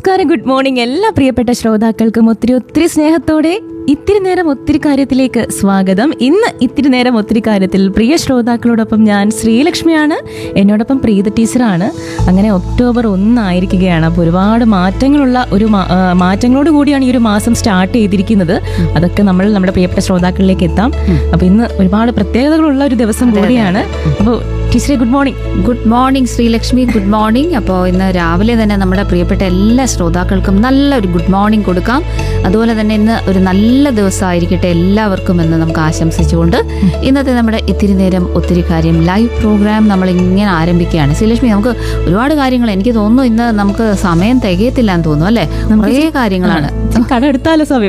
നമസ്കാരം good morning എല്ലാ പ്രിയപ്പെട്ട ശ്രോതാക്കൾക്കും ഒത്തിരി ഒത്തിരി സ്നേഹത്തോടെ ഇത്തിരി നേരം ഒത്തിരി കാര്യത്തിലേക്ക് സ്വാഗതം ഇന്ന് ഇത്തിരി നേരം ഒത്തിരി കാര്യത്തിൽ പ്രിയ ശ്രോതാക്കളോടൊപ്പം ഞാൻ ശ്രീലക്ഷ്മിയാണ് എന്നോടൊപ്പം പ്രീത ടീച്ചറാണ് അങ്ങനെ ഒക്ടോബർ ഒന്നായിരിക്കുകയാണ് അപ്പോൾ ഒരുപാട് മാറ്റങ്ങളുള്ള ഒരു മാ- ആ, മാറ്റങ്ങളോട് കൂടിയാണ് ഈ ഒരു മാസം സ്റ്റാർട്ട് ചെയ്തിരിക്കുന്നത് അതൊക്കെ നമ്മൾ നമ്മുടെ പ്രിയപ്പെട്ട ശ്രോതാക്കളിലേക്ക് എത്താം അപ്പോൾ ഇന്ന് ഒരുപാട് പ്രത്യേകതകളുള്ള ഒരു ദിവസം കൂടിയാണ് അപ്പോൾ ടീച്ചറെ good morning good morning Sreelakshmi good morning അപ്പോൾ ഇന്ന് രാവിലെ തന്നെ നമ്മുടെ പ്രിയപ്പെട്ട എല്ലാ ശ്രോതാക്കൾക്കും നല്ലൊരു ഗുഡ് മോർണിംഗ് കൊടുക്കാം അതുപോലെ തന്നെ ഇന്ന് ഒരു നല്ല ദിവസമായിരിക്കട്ടെ എല്ലാവർക്കും എന്ന് നമുക്ക് ആശംസിച്ചുകൊണ്ട് ഇന്നത്തെ നമ്മുടെ ഇത്തിരി നേരം ഒത്തിരി കാര്യം ലൈവ് പ്രോഗ്രാം നമ്മൾ ഇങ്ങനെ ആരംഭിക്കുകയാണ് ശ്രീലക്ഷ്മി നമുക്ക് ഒരുപാട് കാര്യങ്ങൾ എനിക്ക് തോന്നുന്നു ഇന്ന് നമുക്ക് സമയം തികയത്തില്ല എന്ന് തോന്നുന്നു അല്ലേ കുറേ കാര്യങ്ങളാണ് കട എടുത്താലോ സമയം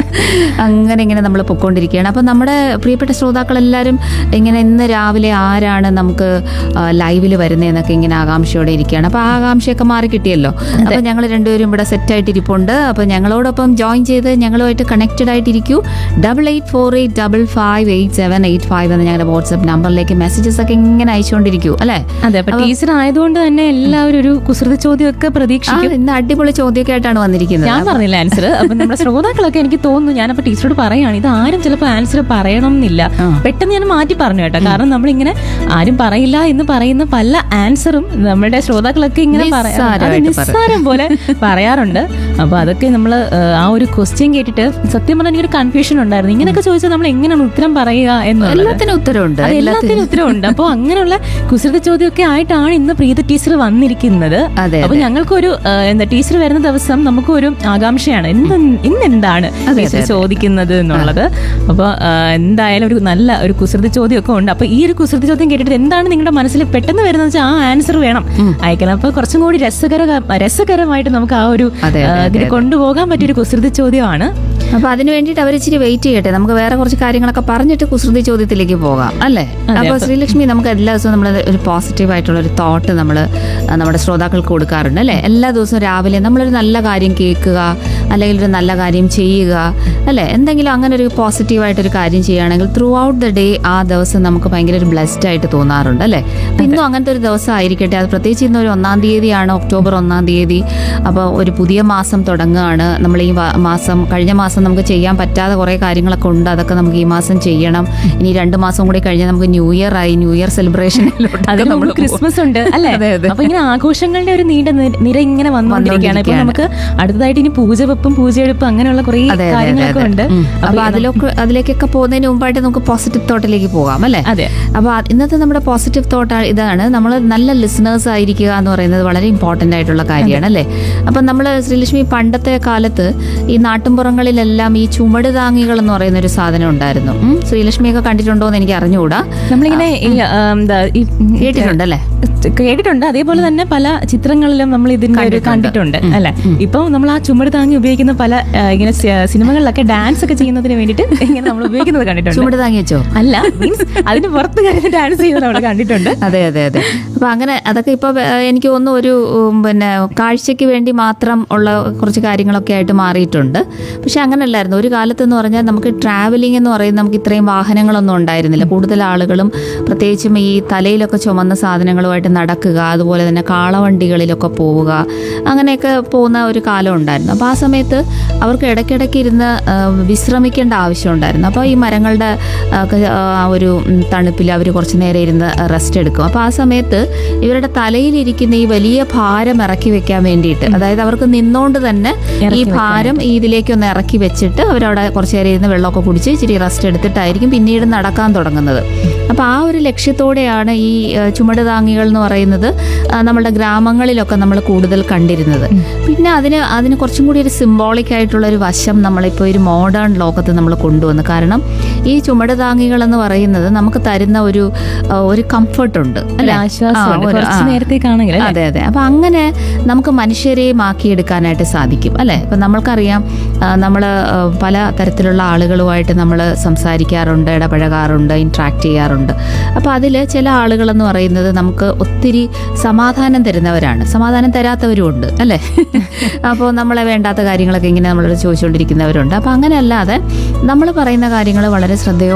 അങ്ങനെ ഇങ്ങനെ നമ്മൾ പൊക്കോണ്ടിരിക്കുകയാണ് അപ്പം നമ്മുടെ പ്രിയപ്പെട്ട ശ്രോതാക്കളെല്ലാവരും ഇങ്ങനെ ഇന്ന് രാവിലെ ആരാണ് നമുക്ക് ലൈവിൽ വരുന്നതെന്നൊക്കെ ഇങ്ങനെ ആകാംക്ഷയോടെ ഇരിക്കുകയാണ് അപ്പോൾ ആ ആകാംക്ഷയൊക്കെ മാറി കിട്ടിയല്ലോ അപ്പം ഞങ്ങൾ രണ്ടുപേരും ഇവിടെ സെറ്റായിട്ട് ഇരിപ്പുണ്ട് അപ്പോൾ ഞങ്ങളോടൊപ്പം ജോയിൻ ചെയ്ത് ഞങ്ങളുമായിട്ട് കണക്റ്റഡ് ആയിട്ടിരിക്കൂ double eight four eight double five eight seven eight five എന്ന ഞങ്ങളുടെ വാട്സപ്പ് നമ്പറിലേക്ക് മെസ്സേജസ് ഒക്കെ ഇങ്ങനെ അയച്ചുകൊണ്ടിരിക്കൂ അല്ലേ അതെ അപ്പൊ ടീച്ചർ ആയതുകൊണ്ട് തന്നെ എല്ലാവരും ഒരു കുസൃതി ചോദ്യമൊക്കെ ആ പ്രതീക്ഷിക്കും ഇന്ന് അടിപൊളി ചോദ്യമൊക്കെ ആയിട്ടാണ് വന്നിരിക്കുന്നത് ഞാൻ പറഞ്ഞില്ല ആൻസർ അപ്പൊ നമ്മുടെ ശ്രോതാക്കളൊക്കെ എനിക്ക് തോന്നുന്നു ഞാനപ്പോ ടീച്ചറോട് പറയാണ് ഇത് ആരും ചിലപ്പോൾ ആൻസർ പറയണം എന്നില്ല ആ. പെട്ടെന്ന് ഞാൻ മാറ്റി പറഞ്ഞു കേട്ടോ കാരണം നമ്മളിങ്ങനെ ആരും പറയില്ല എന്ന് പറയുന്ന പല ആൻസറും നമ്മുടെ ശ്രോതാക്കളൊക്കെ ഇങ്ങനെ പറയാ- അത് നിസ്സാരമായിട്ട് പറയും. നിസ്സാരം പോലെ പറയാറുണ്ട് അപ്പൊ അതൊക്കെ നമ്മൾ ആ ഒരു ക്വസ്റ്റ്യൻ കേട്ടിട്ട് സത്യം പറഞ്ഞാൽ എനിക്കൊരു കൺഫ്യൂഷൻ ഉണ്ടായിരുന്നു ഇങ്ങനെയൊക്കെ ചോദിച്ചാൽ നമ്മൾ എങ്ങനെയാണ് ഉത്തരം പറയുക എന്നുള്ളത് എല്ലാത്തിനും ഉത്തരവുണ്ട് അത് എല്ലാത്തിനും ഉത്തരവുണ്ട് അപ്പോൾ അങ്ങനെയുള്ള കുസൃത ചോദ്യമൊക്കെ ആയിട്ടാണ് ഇന്ന് പ്രീത ടീച്ചർ വന്നിരിക്കുന്നത് അതെ, അപ്പൊ ഞങ്ങൾക്കൊരു ആ, എന്താ ടീച്ചർ വരുന്ന ദിവസം നമുക്ക് ഒരു ആകാംക്ഷയാണ് ഇന്ന് ഇന്ന് എന്താണ് ടീച്ചർ ചോദിക്കുന്നത് എന്നുള്ളത് അപ്പോൾ എന്തായാലും ഒരു നല്ല ഒരു കുസൃതി ചോദ്യമൊക്കെ ഉണ്ട് അപ്പൊ ഈ ഒരു കുസൃതി ചോദ്യം കേട്ടിട്ട് എന്താണ് നിങ്ങളുടെ മനസ്സിൽ പെട്ടെന്ന് വരുന്നത് വെച്ചാൽ ആ ആൻസർ വേണം അയക്കണം അപ്പൊ കുറച്ചും കൂടി രസകര രസകരമായിട്ട് നമുക്ക് ആ ഒരു അതെ, ആ, ഇതിന് കൊണ്ടുപോകാൻ പറ്റിയൊരു കുസൃതി ചോദ്യമാണ് അപ്പൊ അതിന് വേണ്ടിയിട്ട് അവർ ഇച്ചിരി വെയിറ്റ് ചെയ്യട്ടെ നമുക്ക് വേറെ കുറച്ച് കാര്യങ്ങളൊക്കെ പറഞ്ഞിട്ട് കുസൃതി ചോദ്യത്തിലേക്ക് പോകാം അല്ലേ അപ്പൊ ശ്രീലക്ഷ്മി നമുക്ക് എല്ലാ ദിവസവും നമ്മൾ ഒരു പോസിറ്റീവ് ആയിട്ടുള്ള ഒരു തോട്ട് നമ്മൾ നമ്മുടെ ശ്രോതാക്കൾക്ക് കൊടുക്കാറുണ്ട് അല്ലേ എല്ലാ ദിവസവും രാവിലെ നമ്മളൊരു നല്ല കാര്യം കേൾക്കുക അല്ലെങ്കിൽ ഒരു നല്ല കാര്യം ചെയ്യുക അല്ലേ എന്തെങ്കിലും അങ്ങനെ ഒരു പോസിറ്റീവായിട്ടൊരു കാര്യം ചെയ്യുകയാണെങ്കിൽ ത്രൂ ഔട്ട് ദ ഡേ ആ ദിവസം നമുക്ക് ഭയങ്കര ഒരു ബ്ലെസ്ഡ് ആയിട്ട് തോന്നാറുണ്ട് അല്ലേ അപ്പൊ ഇന്നും അങ്ങനത്തെ ഒരു ദിവസം ആയിരിക്കട്ടെ അത് പ്രത്യേകിച്ച് ഇന്ന് ഒരു ഒന്നാം തീയതിയാണ് ഒക്ടോബർ ഒന്നാം തീയതി അപ്പോൾ ഒരു പുതിയ മാസം തുടങ്ങുകയാണ് നമ്മൾ ഈ വ- മാസം കഴിഞ്ഞ മാസം നമുക്ക് ചെയ്യാൻ പറ്റാതെ കുറേ കാര്യങ്ങളൊക്കെ ഉണ്ട് അതൊക്കെ നമുക്ക് ഈ മാസം ചെയ്യണം ഇനി രണ്ട് മാസം കൂടി കഴിഞ്ഞാൽ നമുക്ക് ന്യൂ ഇയർ ആയി ന്യൂ ഇയർ സെലിബ്രേഷനിലോട്ട് അതിന് മുമ്പ് ക്രിസ്മസ് ഉണ്ട് അല്ലേ അതെ, അതെ. അപ്പൊ ഇങ്ങനെ ആഘോഷങ്ങളുടെ ഒരു നീണ്ട നി- നിര ഇങ്ങനെ വന്നുകൊണ്ടിരിക്കുകയാണ് ഇപ്പൊ നമുക്ക് അടുത്തതായിട്ട് ഇനി പൂജവെപ്പും പൂജയെടുപ്പും അങ്ങനെയുള്ള കുറെ അതെ, അതെ, കാര്യങ്ങളൊക്കെ അതെ. ഉണ്ട് ഉം. അപ്പൊ അപ്പൊ അതിലൊക്കെ അതിലേക്കൊക്കെ പോകുന്നതിന് മുമ്പായിട്ട് നമുക്ക് പോസിറ്റീവ് തോട്ടിലേക്ക് പോകാം അല്ലേ അതെ അപ്പൊ അത് ഇന്നത്തെ നമ്മുടെ പോസിറ്റീവ് തോട്ട് ഇതാണ് നമ്മൾ നല്ല ലിസണേഴ്സ് ആയിരിക്കുക എന്ന് പറയുന്നത് വളരെ ഇമ്പോർട്ടന്റ് ആയിട്ടുള്ള കാര്യമാണ് അല്ലേ അപ്പൊ നമ്മൾ ശ്രീലക്ഷ്മി പണ്ടത്തെ കാലത്ത് ഈ നാട്ടിൻപുറങ്ങളിലെല്ലാം ഈ ചുമട് താങ്ങികൾ എന്ന് പറയുന്ന ഒരു സാധനം ഉണ്ടായിരുന്നു ഉം. ശ്രീലക്ഷ്മിയൊക്കെ കണ്ടിട്ടുണ്ടോ എന്ന് എനിക്ക് അറിഞ്ഞുകൂടാ നമ്മളിങ്ങനെ ഈ, ആ, എന്താ ഈ കേട്ടിട്ടുണ്ടല്ലേ കേട്ടിട്ടുണ്ട് അതേപോലെ തന്നെ പല ചിത്രങ്ങളിലും നമ്മൾ ഇതിന്റെ ഒരു കണ്ടിട്ടുണ്ട് അല്ലെ ഇപ്പൊ നമ്മൾ ആ ചുമട് താങ്ങി ഉപയോഗിക്കുന്ന പല ആ, ഇങ്ങനെ സി- സിനിമകളിലൊക്കെ ഡാൻസ് ഒക്കെ ചെയ്യുന്നതിന് വേണ്ടിയിട്ട് ഇങ്ങനെ നമ്മൾ ഉപയോഗിക്കുന്നത് കണ്ടിട്ടുണ്ട് ചുമട് താങ്ങി വെച്ചോ അല്ല മീൻസ് അതിന് പുറത്ത് കഴിഞ്ഞ് ഡാൻസ് ചെയ്യുന്നത് നമ്മൾ കണ്ടിട്ടുണ്ട് അതെ അതെ അതെ അപ്പൊ അങ്ങനെ അതൊക്കെ ഇപ്പൊ ഏ, എനിക്ക് തോന്നുന്നു ഒരു ഉം, പിന്നെ കാഴ്ചയ്ക്ക് വേണ്ടി മാത്രം ഉള്ള കുറച്ച് കാര്യങ്ങളൊക്കെ ആയിട്ട് മാറിയിട്ടുണ്ട് പക്ഷെ അങ്ങനെയല്ലായിരുന്നു ഒരു കാലത്ത് എന്ന് പറഞ്ഞാൽ നമുക്ക് ട്രാവലിംഗ് എന്ന് പറയുന്നത് നമുക്ക് ഇത്രയും വാഹനങ്ങളൊന്നും ഉണ്ടായിരുന്നില്ല കൂടുതൽ ആളുകളും പ്രത്യേകിച്ചും ഈ തലയിലൊക്കെ ചുമന്ന സാധനങ്ങളുമായിട്ട് നടക്കുക അതുപോലെ തന്നെ കാളവണ്ടികളിലൊക്കെ പോവുക അങ്ങനെയൊക്കെ പോകുന്ന ഒരു കാലം ഉണ്ടായിരുന്നു അപ്പോൾ ആ സമയത്ത് അവർക്ക് ഇടയ്ക്കിടയ്ക്ക് ഇരുന്ന് ആ, വിശ്രമിക്കേണ്ട ആവശ്യമുണ്ടായിരുന്നു അപ്പോൾ ഈ മരങ്ങളുടെ ആ, ഒക്കെ, ആ ഒരു തണുപ്പിൽ അവർ കുറച്ച് നേരം ഇരുന്ന് റെസ്റ്റ് എടുക്കും അപ്പോൾ ആ സമയത്ത് ഇവരുടെ തലയിലിരിക്കുന്ന ഈ വലിയ ഭാരം ഇറക്കി വെക്കാൻ വേണ്ടിയിട്ട് അതായത് അവർക്ക് നിന്നുകൊണ്ട് തന്നെ ഈ ഭാരം ഈ ഇതിലേക്ക് ഒന്ന് ഇറക്കി വെച്ചിട്ട് അവരവിടെ കുറച്ച് നേരം ഇരുന്ന് വെള്ളമൊക്കെ കുടിച്ച് ഇച്ചിരി റെസ്റ്റ് എടുത്തിട്ടായിരിക്കും പിന്നീട് നടക്കാൻ തുടങ്ങുന്നത് അപ്പോൾ ആ ഒരു ലക്ഷ്യത്തോടെയാണ് ഈ ആ, ചുമട് താങ്ങികൾ എന്ന് പറയുന്നത് ആ, നമ്മളുടെ ഗ്രാമങ്ങളിലൊക്കെ നമ്മൾ കൂടുതൽ കണ്ടിരുന്നത് പിന്നെ അതിന് അതിന് കുറച്ചും കൂടി ഒരു സിംബോളിക് ആയിട്ടുള്ള ഒരു വശം നമ്മളിപ്പോൾ ഒരു മോഡേൺ ലോകത്ത് നമ്മൾ കൊണ്ടുവന്നു കാരണം ഈ ചുമട് താങ്ങികൾ എന്ന് പറയുന്നത് നമുക്ക് തരുന്ന ഒരു ആ, ഒരു കംഫർട്ട് ഉണ്ട് ഒരു അല്ലേ? ആശ്വാസമുണ്ട് ആ, ഒരു- കുറച്ച് ആ. നേരത്തേക്കാണെങ്കിൽ അല്ലേ? അതെ അതെ അപ്പൊ അങ്ങനെ നമുക്ക് മനുഷ്യരെയും ആക്കിയെടുക്കാനായിട്ട് സാധിക്കും അല്ലെ ഇപ്പൊ നമ്മൾക്കറിയാം നമ്മൾ പല തരത്തിലുള്ള ആളുകളുമായിട്ട് നമ്മൾ സംസാരിക്കാറുണ്ട് ഇടപഴകാറുണ്ട് ഇന്ററാക്ട് ചെയ്യാറുണ്ട് അപ്പോൾ അതിൽ ചില ആളുകളെന്ന് പറയുന്നത് നമുക്ക് ഒത്തിരി സമാധാനം തരുന്നവരാണ് സമാധാനം തരാത്തവരും ഉണ്ട് അല്ലേ അപ്പോൾ നമ്മളെ വേണ്ടാത്ത കാര്യങ്ങളൊക്കെ ഇങ്ങനെ നമ്മളോട് ചോദിച്ചുകൊണ്ടിരിക്കുന്നവരുണ്ട് അപ്പോൾ അങ്ങനെ അല്ലാതെ നമ്മൾ പറയുന്ന കാര്യങ്ങൾ വളരെ ശ്രദ്ധയോ